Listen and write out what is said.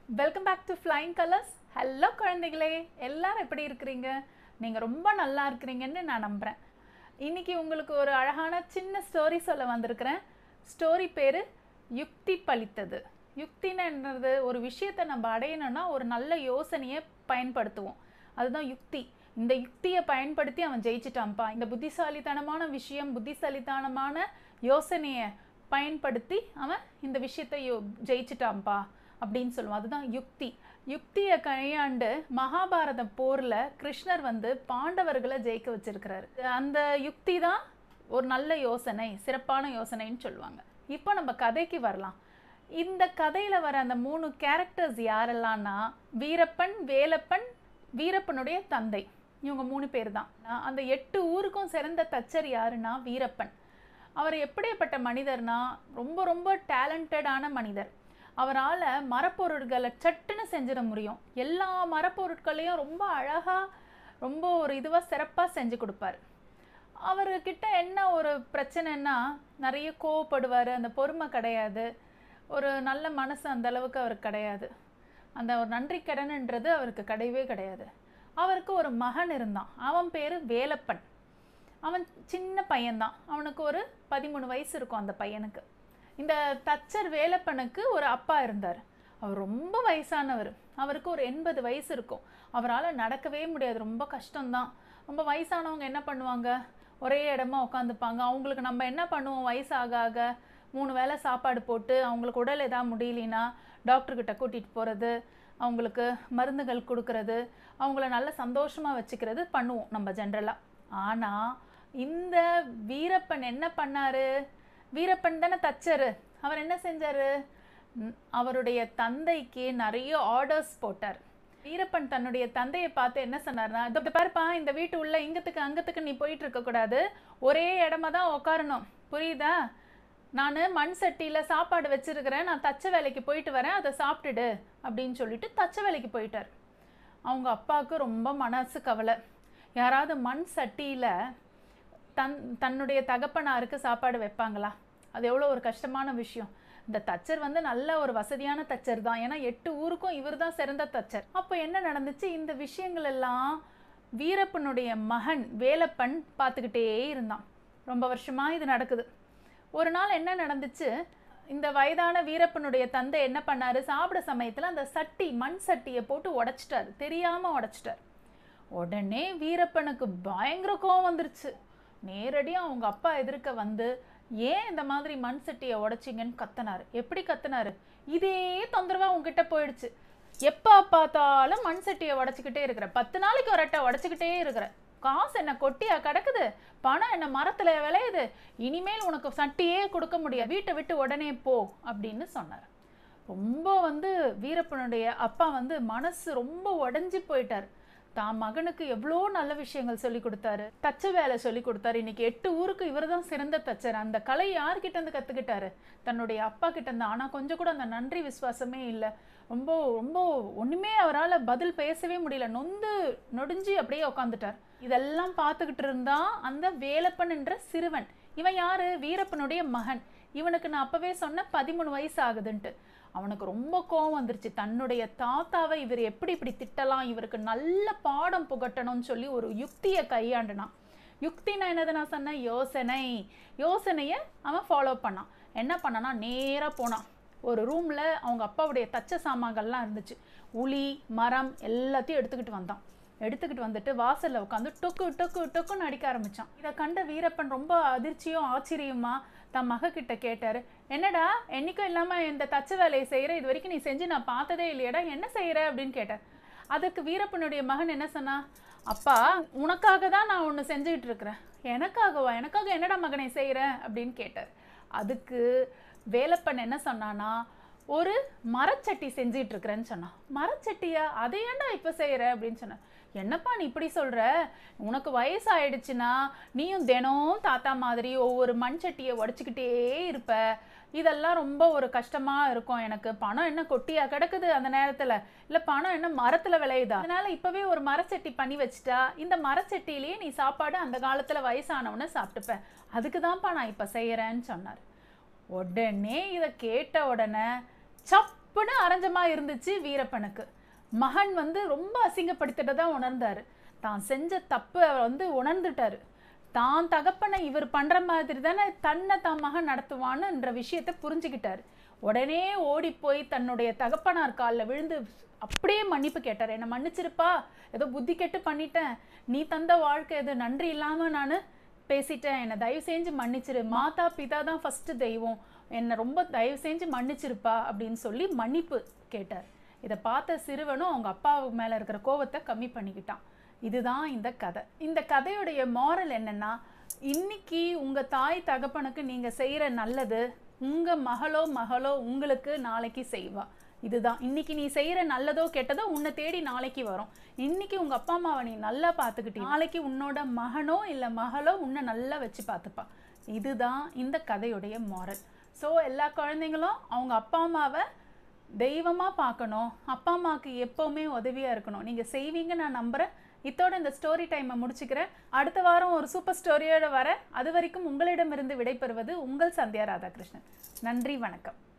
welcome back to flying colours hello குழந்தைகளே எல்லாரும் எப்படி இருக்கிறீங்க நீங்கள் ரொம்ப நல்லா இருக்கிறீங்கன்னு நான் நம்புகிறேன் இன்னைக்கு உங்களுக்கு ஒரு அழகான சின்ன ஸ்டோரி சொல்ல வந்திருக்கிறேன் ஸ்டோரி பேர் யுக்தி பலித்தது யுக்தின்னு என்னது ஒரு விஷயத்தை நம்ம அடையணும்னா ஒரு நல்ல யோசனையை பயன்படுத்துவோம் அதுதான் யுக்தி இந்த யுக்தியை பயன்படுத்தி அவன் ஜெயிச்சிட்டான்ப்பா இந்த புத்திசாலித்தனமான விஷயம் புத்திசாலித்தனமான யோசனையை பயன்படுத்தி அவன் இந்த விஷயத்தை யோ ஜெயிச்சிட்டான்ப்பா அப்படின்னு சொல்லுவான் அதுதான் யுக்தி யுக்தியை கையாண்டு மகாபாரத போரில் கிருஷ்ணர் வந்து பாண்டவர்களை ஜெயிக்க வச்சிருக்கிறாரு அந்த யுக்தி தான் ஒரு நல்ல யோசனை சிறப்பான யோசனைன்னு சொல்லுவாங்க இப்போ நம்ம கதைக்கு வரலாம் இந்த கதையில் வர அந்த மூணு கேரக்டர்ஸ் யாரெல்லாம்னா வீரப்பன் வேலப்பன் வீரப்பனுடைய தந்தை இவங்க மூணு பேர் தான் அந்த எட்டு ஊருக்கும் சிறந்த தச்சர் யாருன்னா வீரப்பன் அவர் எப்படிப்பட்ட மனிதர்னா ரொம்ப ரொம்ப டேலண்டடான மனிதர் அவரால் மரப்பொருட்களை சட்டுன்னு செஞ்சிட முடியும் எல்லா மரப்பொருட்களையும் ரொம்ப அழகாக ரொம்ப ஒரு இதுவாக சிறப்பாக செஞ்சு கொடுப்பார் அவர்கிட்ட என்ன ஒரு பிரச்சனைன்னா நிறைய கோவப்படுவார் அந்த பொறுமை கிடையாது ஒரு நல்ல மனசு அந்த அளவுக்கு அவருக்கு கிடையாது அந்த ஒரு நன்றி கடன்ன்றது அவருக்கு கிடையவே கிடையாது அவருக்கு ஒரு மகன் இருந்தான் அவன் பேர் வேலப்பன் அவன் சின்ன பையன்தான் அவனுக்கு ஒரு பதிமூணு வயசு இருக்கும் அந்த பையனுக்கு இந்த தச்சர் வேலப்பனுக்கு ஒரு அப்பா இருந்தார் அவர் ரொம்ப வயசானவர் அவருக்கு ஒரு எண்பது வயசு இருக்கும் அவரால் நடக்கவே முடியாது ரொம்ப கஷ்டம்தான் ரொம்ப வயசானவங்க என்ன பண்ணுவாங்க ஒரே இடமா உட்காந்துப்பாங்க அவங்களுக்கு நம்ம என்ன பண்ணுவோம் வயசு ஆக ஆக மூணு வேளை சாப்பாடு போட்டு அவங்களுக்கு உடல் எதாவது முடியலனா டாக்டர்கிட்ட கூட்டிகிட்டு போகிறது அவங்களுக்கு மருந்துகள் கொடுக்கறது அவங்கள நல்ல சந்தோஷமாக வச்சுக்கிறது பண்ணுவோம் நம்ம ஜென்ரலாக ஆனால் இந்த வீரப்பன் என்ன பண்ணாரு வீரப்பன் தானே தச்சரு அவர் என்ன செஞ்சார் அவருடைய தந்தைக்கு நிறைய ஆர்டர்ஸ் போட்டார் வீரப்பன் தன்னுடைய தந்தையை பார்த்து என்ன சொன்னார்னா இதை பாருப்பா இந்த வீட்டு உள்ள இங்கத்துக்கு அங்கத்துக்கு நீ போயிட்டு இருக்கக்கூடாது ஒரே இடமா தான் உட்காரணும் புரியுதா நான் மண் சட்டியில் சாப்பாடு வச்சுருக்கிறேன் நான் தச்ச வேலைக்கு போயிட்டு வரேன் அதை சாப்பிட்டுடு அப்படின்னு சொல்லிட்டு தச்ச வேலைக்கு போயிட்டார் அவங்க அப்பாவுக்கு ரொம்ப மனசு கவலை யாராவது மண் சட்டியில் தன் தன்னுடைய தகப்பனாருக்கு சாப்பாடு வைப்பாங்களா அது எவ்வளோ ஒரு கஷ்டமான விஷயம் இந்த தச்சர் வந்து நல்ல ஒரு வசதியான தச்சர் தான் ஏன்னா எட்டு ஊருக்கும் இவர் தான் சிறந்த தச்சர் அப்போ என்ன நடந்துச்சு இந்த விஷயங்கள் எல்லாம் வீரப்பனுடைய மகன் வேலப்பன் பார்த்துக்கிட்டே இருந்தான் ரொம்ப வருஷமாக இது நடக்குது ஒரு நாள் என்ன நடந்துச்சு இந்த வயதான வீரப்பனுடைய தந்தை என்ன பண்ணாரு சாப்பிட சமயத்தில் அந்த சட்டி மண் சட்டியை போட்டு உடைச்சிட்டாரு தெரியாமல் உடைச்சிட்டார் உடனே வீரப்பனுக்கு பயங்கர கோவம் வந்துருச்சு நேரடியாக அவங்க அப்பா எதிர்க்க வந்து ஏன் இந்த மாதிரி மண் சட்டியை உடைச்சிங்கன்னு கத்தினாரு எப்படி கத்தினாரு இதே தொந்தரவாக உங்ககிட்ட போயிடுச்சு எப்போ பார்த்தாலும் மண் சட்டியை உடச்சிக்கிட்டே இருக்கிற பத்து நாளைக்கு ஒரு அட்டை உடச்சிக்கிட்டே இருக்கிற காசு என்ன கொட்டியா கிடக்குது பணம் என்ன மரத்தில் விளையுது இனிமேல் உனக்கு சட்டியே கொடுக்க முடியாது வீட்டை விட்டு உடனே போ அப்படின்னு சொன்னார் ரொம்ப வந்து வீரப்பனுடைய அப்பா வந்து மனசு ரொம்ப உடஞ்சி போயிட்டார் தான் மகனுக்கு எவ்வளோ நல்ல விஷயங்கள் சொல்லி கொடுத்தாரு தச்ச வேலை சொல்லி கொடுத்தாரு இன்னைக்கு எட்டு ஊருக்கு இவர் தான் சிறந்த தச்சர் அந்த கலை யார்கிட்ட இருந்து கற்றுக்கிட்டாரு தன்னுடைய அப்பா கிட்ட இருந்து ஆனால் கொஞ்சம் கூட அந்த நன்றி விசுவாசமே இல்லை ரொம்ப ரொம்ப ஒன்றுமே அவரால் பதில் பேசவே முடியல நொந்து நொடிஞ்சு அப்படியே உட்காந்துட்டார் இதெல்லாம் பார்த்துக்கிட்டு இருந்தா அந்த வேலப்பன் என்ற சிறுவன் இவன் யாரு வீரப்பனுடைய மகன் இவனுக்கு நான் அப்பவே சொன்ன பதிமூணு வயசு ஆகுதுன்ட்டு அவனுக்கு ரொம்ப கோவம் வந்துருச்சு தன்னுடைய தாத்தாவை இவர் எப்படி இப்படி திட்டலாம் இவருக்கு நல்ல பாடம் புகட்டணும்னு சொல்லி ஒரு யுக்தியை கையாண்டினான் யுக்தினா என்னது நான் சொன்னேன் யோசனை யோசனையை அவன் ஃபாலோ பண்ணான் என்ன பண்ணானா நேராக போனான் ஒரு ரூமில் அவங்க அப்பாவுடைய தச்ச சாமான்கள்லாம் இருந்துச்சு உளி மரம் எல்லாத்தையும் எடுத்துக்கிட்டு வந்தான் எடுத்துக்கிட்டு வந்துட்டு வாசலில் உட்காந்து டொக்கு டொக்கு டொக்குன்னு அடிக்க ஆரம்பித்தான் இதை கண்ட வீரப்பன் ரொம்ப அதிர்ச்சியும் ஆச்சரியமா தன் மகக்கிட்ட கேட்டார் என்னடா என்னைக்கும் இல்லாமல் இந்த தச்ச வேலையை செய்கிற இது வரைக்கும் நீ செஞ்சு நான் பார்த்ததே இல்லையடா என்ன செய்கிற அப்படின்னு கேட்டார் அதுக்கு வீரப்பனுடைய மகன் என்ன சொன்னா அப்பா உனக்காக தான் நான் ஒன்று செஞ்சுக்கிட்டு இருக்கிறேன் எனக்காகவா எனக்காக என்னடா மகனை செய்கிறேன் அப்படின்னு கேட்டார் அதுக்கு வேலப்பன் என்ன சொன்னானா ஒரு மரச்சட்டி செஞ்சிட்டு இருக்கிறேன்னு சொன்னான் மரச்சட்டியா அதை ஏன்டா இப்போ செய்கிற அப்படின்னு சொன்னேன் என்னப்பா நீ இப்படி சொல்கிற உனக்கு வயசாயிடுச்சுன்னா நீயும் தினம் தாத்தா மாதிரி ஒவ்வொரு மண் சட்டியை உடச்சிக்கிட்டே இருப்ப இதெல்லாம் ரொம்ப ஒரு கஷ்டமாக இருக்கும் எனக்கு பணம் என்ன கொட்டியா கிடக்குது அந்த நேரத்தில் இல்லை பணம் என்ன மரத்தில் விளையுதா அதனால் இப்போவே ஒரு மரச்சட்டி பண்ணி வச்சுட்டா இந்த மரச்சட்டிலேயே நீ சாப்பாடு அந்த காலத்தில் வயசானவன சாப்பிட்டுப்ப அதுக்கு தான்ப்பா நான் இப்போ செய்கிறேன்னு சொன்னார் உடனே இதை கேட்ட உடனே சப் தப்புன்னு அரைஞ்சமா இருந்துச்சு வீரப்பனுக்கு மகன் வந்து ரொம்ப அசிங்கப்படுத்திட்டதா உணர்ந்தாரு தான் செஞ்ச தப்பு அவர் வந்து உணர்ந்துட்டாரு தான் தகப்பனை இவர் பண்ற மாதிரி தானே தன்னை தான் மகன் நடத்துவான்னுன்ற விஷயத்தை புரிஞ்சுக்கிட்டாரு உடனே ஓடி போய் தன்னுடைய தகப்பனார் காலில் விழுந்து அப்படியே மன்னிப்பு கேட்டார் என்னை மன்னிச்சிருப்பா ஏதோ புத்தி கெட்டு பண்ணிட்டேன் நீ தந்த வாழ்க்கை எது நன்றி இல்லாமல் நான் பேசிட்டேன் என்னை தயவு செஞ்சு மன்னிச்சிரு மாதா பிதா தான் ஃபஸ்ட்டு தெய்வம் என்னை ரொம்ப தயவு செஞ்சு மன்னிச்சிருப்பா அப்படின்னு சொல்லி மன்னிப்பு கேட்டார் இதை பார்த்த சிறுவனும் அவங்க அப்பா மேலே இருக்கிற கோவத்தை கம்மி பண்ணிக்கிட்டான் இதுதான் இந்த கதை இந்த கதையுடைய மாரல் என்னன்னா இன்னைக்கு உங்க தாய் தகப்பனுக்கு நீங்க செய்யற நல்லது உங்க மகளோ மகளோ உங்களுக்கு நாளைக்கு செய்வா இதுதான் இன்னைக்கு நீ செய்யற நல்லதோ கெட்டதோ உன்னை தேடி நாளைக்கு வரும் இன்னைக்கு உங்க அப்பா அம்மாவை நீ நல்லா பார்த்துக்கிட்டி நாளைக்கு உன்னோட மகனோ இல்லை மகளோ உன்னை நல்லா வச்சு பார்த்துப்பா இதுதான் இந்த கதையுடைய மாரல் ஸோ எல்லா குழந்தைங்களும் அவங்க அப்பா அம்மாவை தெய்வமாக பார்க்கணும் அப்பா அம்மாவுக்கு எப்போவுமே உதவியாக இருக்கணும் நீங்கள் செய்வீங்க நான் நம்புகிறேன் இத்தோட இந்த ஸ்டோரி டைமை முடிச்சுக்கிறேன் அடுத்த வாரம் ஒரு சூப்பர் ஸ்டோரியோட வர அது வரைக்கும் உங்களிடமிருந்து விடைபெறுவது உங்கள் சந்தியா ராதாகிருஷ்ணன் நன்றி வணக்கம்